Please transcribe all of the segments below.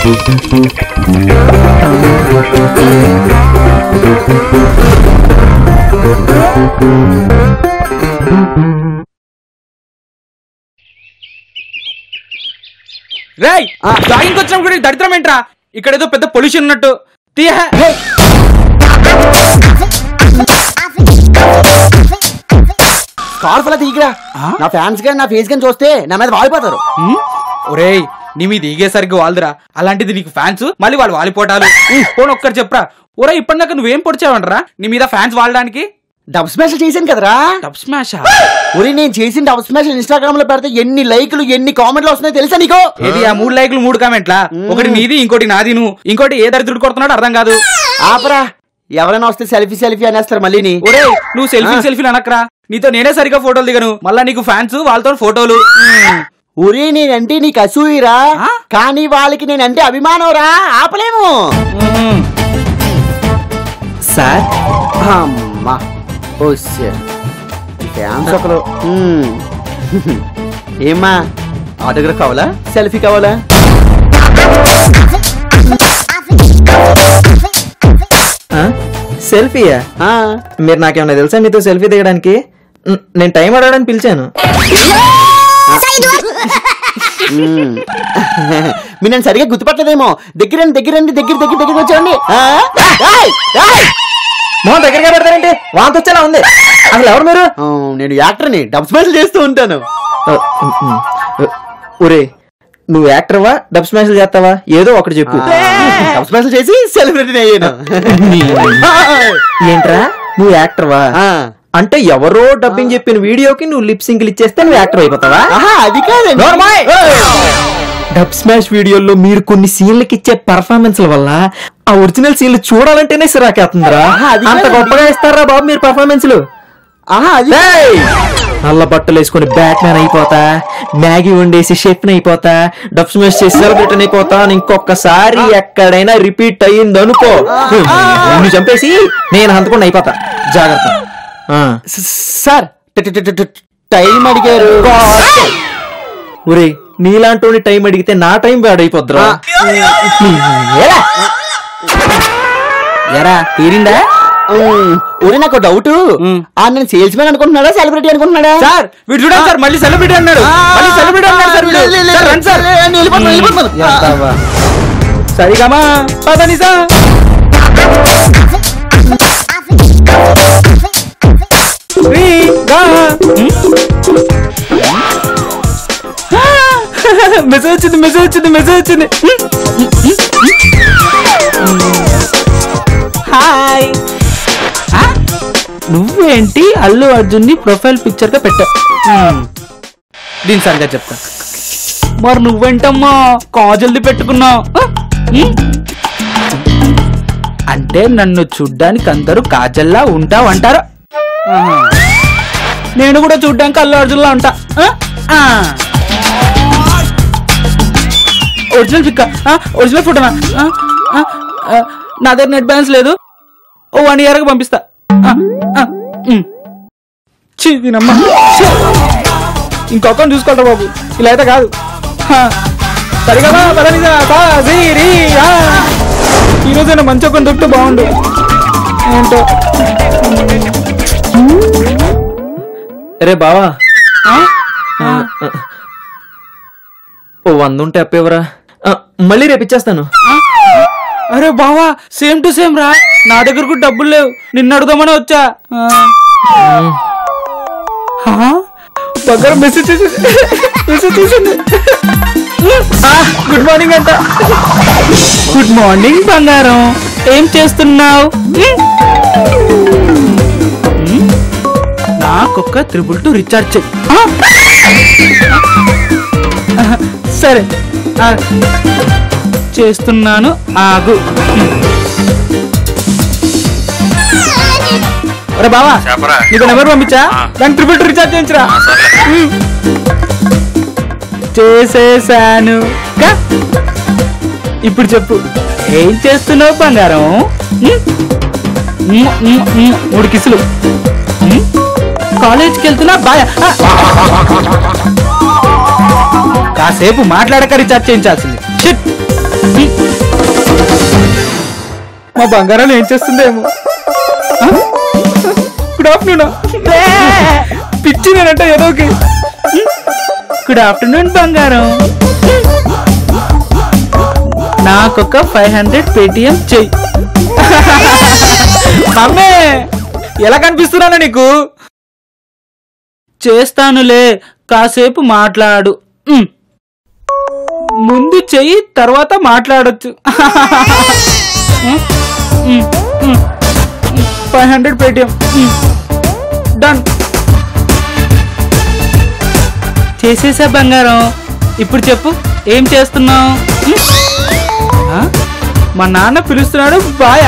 రేయ్ జాగింగ్ వచ్చినప్పుడు కూడా దరిద్రం ఏంట్రా ఇక్కడ ఏదో పెద్ద పొల్యూషన్ ఉన్నట్టు తీయ స్కార్ఫ్ అలా తీయరా నా ఫ్యాన్స్ కానీ నా ఫేస్ కానీ చూస్తే నా మీద వాలిపోతారు ఒరేయ్ నీ మీద ఈగేసరికి వాళ్ళదురా అలాంటిది నీకు ఫ్యాన్స్ మళ్ళీ వాళ్ళు వాలిపోటాలు పోను ఒక్కరు చెప్పరా ఒరే ఇప్పటిదాకా నువ్వేం పొడిచావంటరా నీ మీద ఫ్యాన్స్ వాడడానికి డబ్ స్మాష్ చేశాను కదరా డబ్ స్మాష్ ఒరే నేను చేసిన డబ్ స్మాష్ ఇన్స్టాగ్రామ్ లో పెడితే ఎన్ని లైకులు ఎన్ని కామెంట్లు వస్తున్నాయో తెలుసా నీకు ఏది ఆ మూడు లైకులు మూడు కామెంట్లా ఒకటి నీది ఇంకోటి నాది నువ్వు ఇంకోటి ఏ దరిద్రుడు కొడుతున్నాడు అర్థం కాదు ఆపరా ఎవరైనా వస్తే సెల్ఫీ సెల్ఫీ అనేస్తారు మళ్ళీని ఒరే నువ్వు సెల్ఫీ సెల్ఫీలు అనక్రా నీతో నేనే సరిగా ఫోటోలు దిగను మళ్ళా నీకు ఫ్యాన్స్ వాళ్ళతో ఫోటోలు ఒరే నేనంటే నీకు అసూయిరా ఆ? కానీ వాళ్ళకి నేనంటే అభిమానం రా ఆపలేము మ్మ్. సార్ అమ్మా ఓ shit. ఈ ఫ్యాన్స్ ఒకరు మ్మ్. ఏమ్మా ఆటోగ్రాఫ్ కావాలా సెల్ఫీ కావాలా సెల్ఫీయా ఆ, మీరు నాకేమన్నా తెలుసా మీతో సెల్ఫీ దిగడానికి న్- నేను టైం అడగడానికి పిలిచాను మ్మ్. మీరు నన్ను సరిగా గుర్తుపట్టలేదేమో దగ్గరండి దగ్గరండి దగ్గర దగ్గర దగ్గర వచ్చాండి మొహం దగ్గరగా పెడతారంటే వాంతి వచ్చేలా ఉంది అసలు ఎవరు మీరు నేను యాక్టర్ని డబ్ స్మాష్ చేస్తూ ఉంటాను ఆ, ఉమ్, ఉమ్. ఒరే నువ్వు యాక్టర్వా డబ్ స్మాష్లు చేస్తావా ఏదో ఒకటి చెప్పు డబ్ స్మాష్ చేసి సెలబ్రిటీ అయ్యాను ఏంట్రా నువ్వు యాక్టర్వా ఆ. అంటే ఎవరో డబ్బింగ్ చెప్పిన వీడియోకి నువ్వు లిప్ సింగిల్ ఇచ్చేస్తే నువ్వు యాక్టర్ అయిపోతావా ఆహా, అది కాదండి నోర్మాయ్! డబ్ స్మాష్ వీడియోల్లో మీరు కొన్ని సీన్లకి ఇచ్చే పర్ఫార్మెన్స్ల వల్ల ఆ ఒరిజినల్ సీన్లు చూడాలంటేనే సిరాకేస్తుందిరా ఆహా, అది అంత కాదండి. గొప్పగా ఇస్తారా బాబు మీరు పర్ఫార్మెన్స్లు ఆహా, అది ఏయ్! నల్ల బట్టలు వేసుకుని బ్యాట్ మ్యాన్ అయిపోతా మ్యాగీ వండేసి షెఫ్ అయిపోతా డబ్ స్మాష్ చేసి సెలబ్రిటీ అయిపోతా అని ఇంకొకసారి ఎక్కడైనా రిపీట్ అయ్యింది అనుకో నిన్ను చంపేసి నేను హంతకుండా అయిపోతా జాగ్రత్త ఆ. స- సార్ ట- ట- ట- ట- టైం అడిగారు ఒరే నీలాంటి టైం అడిగితే నా టైం బ్యాడ్ అయిపోద్రా ఏరా? ఎరా తీరిందా ఉమ్, ఒరే నాకు డౌట్ ఆ నేను సేల్స్ మ్యాన్ అనుకుంటున్నాడా సెలబ్రిటీ అనుకుంటున్నాడా సార్ వీడు చూడండి సార్ మళ్ళీ సెలబ్రిటీ అన్నాడు మళ్ళీ సెలబ్రిటీ అన్నాడు సార్ వీడు. లే, లే, లే, సార్, రండి సార్ లే, నేను వెళ్ళిపోతాను, వెళ్ళిపోతాను. ఎంతవా? సరిగమా పదని సార్ రీ, గా. మెసేజ్ వచ్చింది మెసేజ్ వచ్చింది మెసేజ్ వచ్చింది హాయ్ ఆ? నువ్వేంటి అల్లు అర్జున్ ని ప్రొఫైల్ పిక్చర్ గా పెట్టావు దీని సంగతి చెప్తా మరి నువ్వేంటమ్మా కాజల్ది పెట్టుకున్నావు ఆ? ఉం? అంటే నన్ను చూడ్డానికి అందరూ కాజల్లా ఉంటావు అంటారు ఆహా. నేను కూడా చూడ్డానికి అల్లు అర్జున్లా ఉంటా ఆ? ఆ. ఒరిజినల్ పిక్ ఒరిజినల్ ఫోటోనా ఆ? ఆ? ఆ, నా దగ్గర నెట్ బ్యాలెన్స్ లేదు ఓ వన్ ఇయర్కి పంపిస్తా ఆ, ఆ, ఉం. ఛీ, దీనమ్మా ఛీ. ఇంకో అకౌంట్ చూసుకోవాలరా బాబు ఇలా అయితే కాదు హా. సరిగా పదనిసా సా సి రి ఆ. ఈ రోజైనా మంచి అకౌంట్ దొరికితే బాగుండు ఏంటో రే బావా ఆ? ఆ, ఆ. ఓ వంద ఉంటే అప్పేవరా ఆ, మళ్ళీ రేపు ఇచ్చేస్తాను అరే బావా సేమ్ టు సేమ్ రా నా దగ్గర కూడా డబ్బులు లేవు నిన్ను అడుగుదామని వచ్చా ఆ. దగ్గర మెసేజ్ చేసింది మెసేజ్ చేసింది గుడ్ మార్నింగ్ అంట గుడ్ మార్నింగ్ బంగారం ఏం చేస్తున్నావు నాకొక్క త్రిబుల్ టూ రీఛార్జ్ చెయ్యి ఆ? సరే ఆ, చేస్తున్నాను ఆగు అరే బావా చెప్పరా. నీకు నెంబర్ పంపించా దానికి ట్రిపుల్ టూ రీఛార్జ్ చేయించరా ఉమ్. చేసేసాను కా? ఇప్పుడు చెప్పు ఏం చేస్తున్నావు బంగారం ఉమ్? ఉమ్, ఉమ్, ఉమ్, మూడు కిసులు ఉమ్? కాలేజ్కి వెళ్తున్నా బాయ్ ఆ. కాసేపు మాట్లాడక రీఛార్జ్ చేయించాల్సింది షిట్ మా బంగారాలు ఏం చేస్తుందేమో ఆ? గుడ్ ఆఫ్టర్నూన్ పిచ్చి నేనంటే ఏదోకి గుడ్ ఆఫ్టర్నూన్ బంగారం నాకొక ఫైవ్ హండ్రెడ్ పేటిఎం చెయ్యి మమ్మే ఎలా కనిపిస్తున్నాను నీకు చేస్తానులే కాసేపు మాట్లాడు ఉమ్. ముందు చెయ్యి తర్వాత మాట్లాడొచ్చు ఫైవ్ హండ్రెడ్ పేటిఎం డన్ చేసేసా బంగారం ఇప్పుడు చెప్పు ఏం చేస్తున్నావు మా నాన్న పిలుస్తున్నాడు బాయా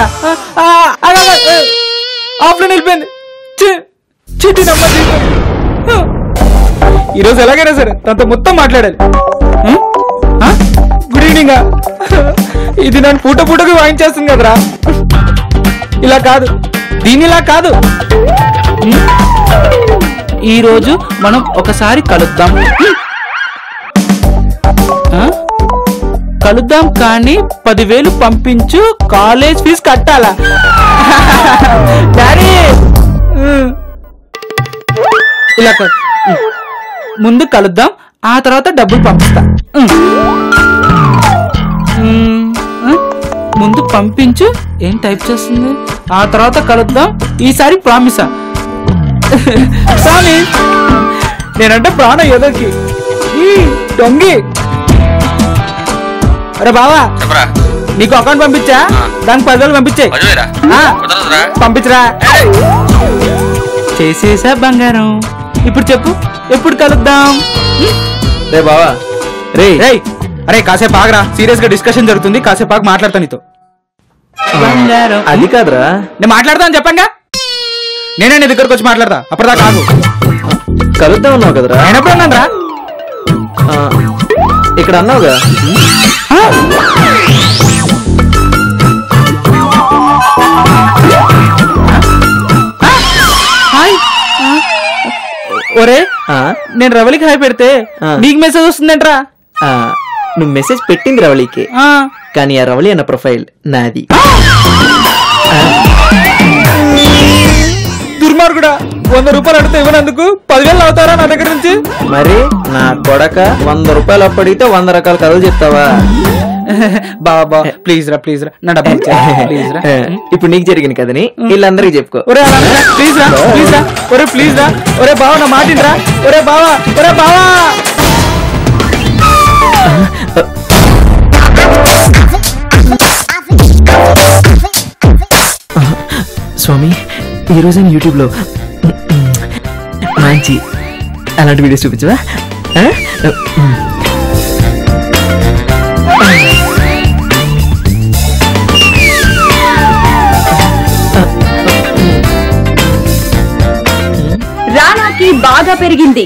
ఆఫ్లైన్ వెళ్ళిపోయింది చి- చిట్టి నమ్మ జీవితం. ఆ. ఈరోజు ఎలాగైనా సరే తనతో మొత్తం మాట్లాడాలి ఉం? ఆ? గుడ్ ఈవినింగ్ ఆ? ఇది నన్ను పూట పూటకు వాయించేస్తుంది కదరా ఇలా కాదు దీని ఇలా కాదు ఉం? ఈరోజు మనం ఒకసారి కలుద్దాం ఆ? కలుద్దాం కానీ పదివేలు పంపించు కాలేజ్ ఫీజు కట్టాలా డాడీ ఉం. ఇలా కాదు ఉం. ముందు కలుద్దాం ఆ తర్వాత డబ్బులు పంపిస్తా ఉం. ఉం. ఉం. ముందు పంపించు ఏం టైప్ చేస్తుంది ఆ తర్వాత కలుద్దాం ఈసారి ప్రామిసా ప్రామిస్ నేనంటే ప్రాణం ఏదోకి ఈ దొంగి అరే బావా చెప్పరా నీకు అకౌంట్ పంపించా దానికి పదివేలు పంపించే మజువేరా ఆ. కుదరదురా పంపించరా చేసేసా బంగారం ఇప్పుడు చెప్పు ఎప్పుడు కలుద్దాం రే బావా రే రేయ్ అరే కాసేపు ఆగరా సీరియస్ గా డిస్కషన్ జరుగుతుంది కాసేపు ఆగి మాట్లాడతా నీతో బంగారం అది కాదురా నేను మాట్లాడతాను చెప్పంగా నేనే నీ దగ్గరకు వచ్చి మాట్లాడతా అప్పటిదాకా కాదు కలుద్దాం అన్నావు కదరా నేను ఎప్పుడు అన్నాను రా ఆ, ఇక్కడ అన్నావుగా హాయ్ ఆ. ఒరే ఆ, నేను రవలికి హాయ్ పెడితే ఆ. నీకు మెసేజ్ వస్తుందంట్రా ఆ, నువ్వు మెసేజ్ పెట్టింది రవళికి ఆ. కానీ ఆ రవళి అన్న ప్రొఫైల్ నాది దుర్మార్గుడా వంద రూపాయలు అడిగితే ఇవ్వనందుకు పదివేలు అవుతారా నా దగ్గర నుంచి మరి నా కొడక వంద రూపాయలు అప్పడిగితే వంద రకాల కథలు చెప్తావా బాబా బా ప్లీజ్ రా ప్లీజ్ రా నా డబ్బు ప్లీజ్ రా ఇప్పుడు నీకు జరిగింది కదని వీళ్ళందరికీ చెప్పుకో ఒరే ప్లీజ్ రా ప్లీజ్ రా ఒరే ప్లీజ్ రా ఒరే బావా నా మాటిండ్రా ఒరే బావా ఒరే బావా స్వామి ఈరోజు నేను యూట్యూబ్లో మంచి అలాంటి వీడియోస్ చూపించవా ఆ? రానాకి బాగా పెరిగింది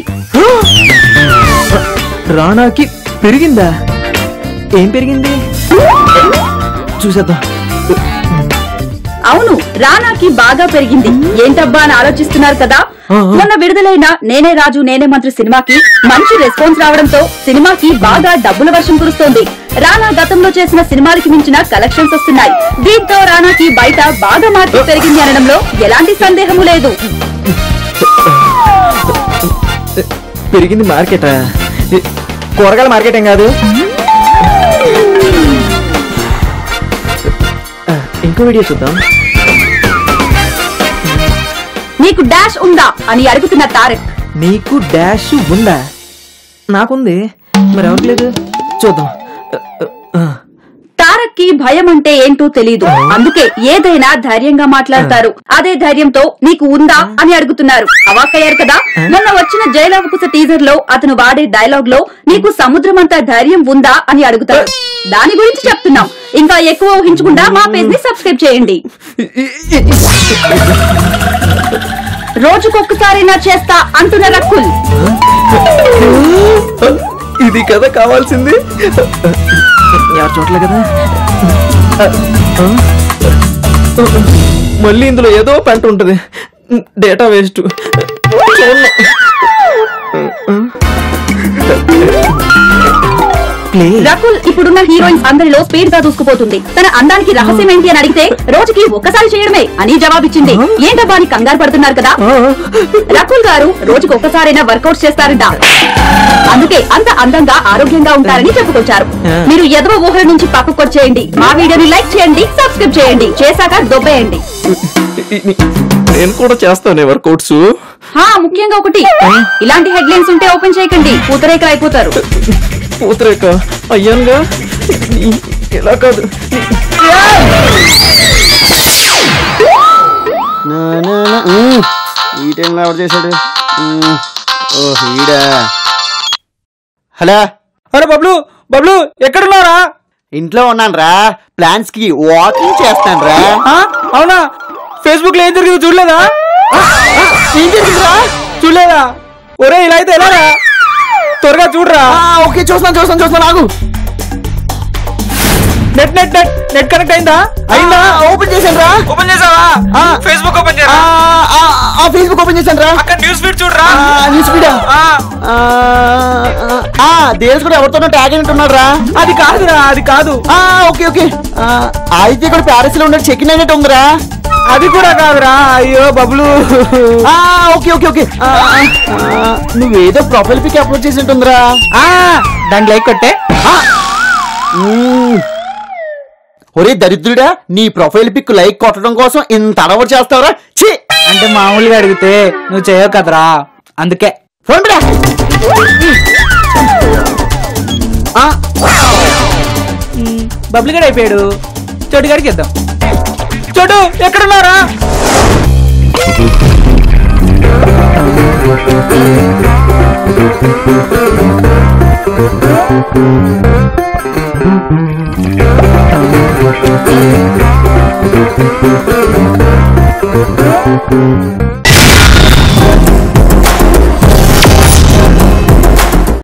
రానాకి పెరిగిందా ఏం పెరిగింది చూసేద్దాం అవును రానాకి బాగా పెరిగింది ఏంటబ్బా అని ఆలోచిస్తున్నారు కదా ఆ, ఆ. మొన్న విడుదలైన నేనే రాజు నేనే మంత్రి సినిమాకి మంచి రెస్పాన్స్ రావడంతో సినిమాకి బాగా డబ్బుల వర్షం కురుస్తోంది రానా గతంలో చేసిన సినిమాలకి మించిన కలెక్షన్స్ వస్తున్నాయి దీంతో రానాకి బయట బాగా మార్కెట్ పెరిగింది అనడంలో ఎలాంటి సందేహము లేదు పెరిగింది మార్కెటా ఏ, కూరగాయల మార్కెట్ ఏం కాదు ఆ, ఇంకో వీడియో చూద్దాం నీకు డాష్ ఉందా అని అడుగుతున్న తారక్ నీకు డాష్ ఉందా నాకుంది మరి ఎవరికి లేదు చూద్దాం ఆ, తారక్ కి భయం అంటే ఏంటో తెలీదు అందుకే ఏదైనా ధైర్యంగా మాట్లాడతారు అదే ధైర్యంతో నీకు ఉందా అని అడుగుతున్నారు అవాక్కయ్యారు కదా మొన్న వచ్చిన జైలవకుశ టీజర్ లో అతను వాడే డైలాగ్ లో నీకు సముద్రం అంత ధైర్యం ఉందా అని అడుగుతారు దాని గురించి చెప్తున్నాం ఇంకా ఎక్కువ ఊహించకుండా మా పేజ్ ని సబ్స్క్రైబ్ చేయండి రోజుకొక్కసారైనా చేస్తా అంటున్న రక్కుల్ ఇది కదా కావాల్సింది ఎవరు చూడలే కదా మళ్ళీ ఇందులో ఏదో పెంట ఉంటది డేటా వేస్ట్ చూడను ఎందుకులే రకుల్ ఇప్పుడున్న హీరోయిన్స్ అందరిలో స్పీడ్ గా దూసుకుపోతుంది తన అందానికి రహస్యం ఏంటి అని అడిగితే రోజుకి ఒక్కసారి చేయడమే అని జవాబిచ్చింది ఏంటబ్బా అని కంగారు పడుతున్నారు కదా రకుల్ గారు రోజుకి ఒక్కసారైనా వర్కౌట్ చేస్తారంట అందుకే అంత అందంగా ఆరోగ్యంగా ఉంటారని చెప్పుకొచ్చారు మీరు ఎదవ ఊహల నుంచి పక్కకొచ్చేయండి మా వీడియోని లైక్ చేయండి సబ్స్క్రైబ్ చేయండి చేశాక దొబ్బేయండి నేను కూడా చేస్తాను వర్కౌట్స్ హా ముఖ్యంగా ఒకటి ఇలాంటి హెడ్లైన్స్ ఉంటే ఓపెన్ చేయకండి పూతరేకలు అయిపోతారు పూతరేక అయ్యానుగా ఎలా కాదు నా, నా, నా, ఉమ్. ఈ టైంలో ఎవరు చేశాడు ఉమ్. ఓ ఈడా హలో అరే బబ్లు బబ్లు ఎక్కడున్నారా ఇంట్లో ఉన్నాను రా ప్లాన్స్ కి వాకింగ్ చేస్తాను రా ఆ? అవునా ఫేస్బుక్ లో ఏం జరిగిందో చూడలేదా ఆ? ఆ? ఏం జరిగిందిరా చూడలేదా ఒరే ఇలా అయితే ఎలా రా త్వరగా చూడరా ఓకే చూస్తాను చూస్తాను చూస్తాను ఆగు net net net net connect అయిందా అయిందా ఓపెన్ చేశాను రా ఓపెన్ చేసావా ఆ. ఫేస్బుక్ ఓపెన్ ఆ, చేయరా ఆ, ఆ ఫేస్బుక్ ఓపెన్ చేశాను రా అక్కడ న్యూస్ ఫీడ్ చూడరా ఆ, న్యూస్ మీడియా ఆ, ఆ, ఆ, దేశ్ కూడా ఎవరితోనో ట్యాగ్ అయినట్టున్నాడు రా అది కాదురా అది కాదు ఆ, ఓకే ఓకే ఆ, అయితే కూడా ప్యారిస్ లో ఉన్నట్టు చెక్ ఇన్ అయినట్టు ఉందిరా అది కూడా కాదురా అయ్యో బబ్లు ఆ, ఓకే ఓకే ఓకే ఆ, ఆ, నువ్వేదో ప్రొఫైల్ పిక్ అప్లోడ్ చేసి ఉంటుందిరా ఆ, దానికి లైక్ కొట్టే మ్మ్. ఒరే దరిద్రుడా నీ ప్రొఫైల్ పిక్ లైక్ కొట్టడం కోసం ఇంత అడవరు చేస్తావరా ఛీ అంటే మామూలుగా అడిగితే నువ్వు చేయవు కదరా అందుకే ఫోన్ బిడా ఆ, బబ్లు గడ్ అయిపోయాడు చోటు గారికి ఇద్దాం చోటు ఎక్కడున్నారా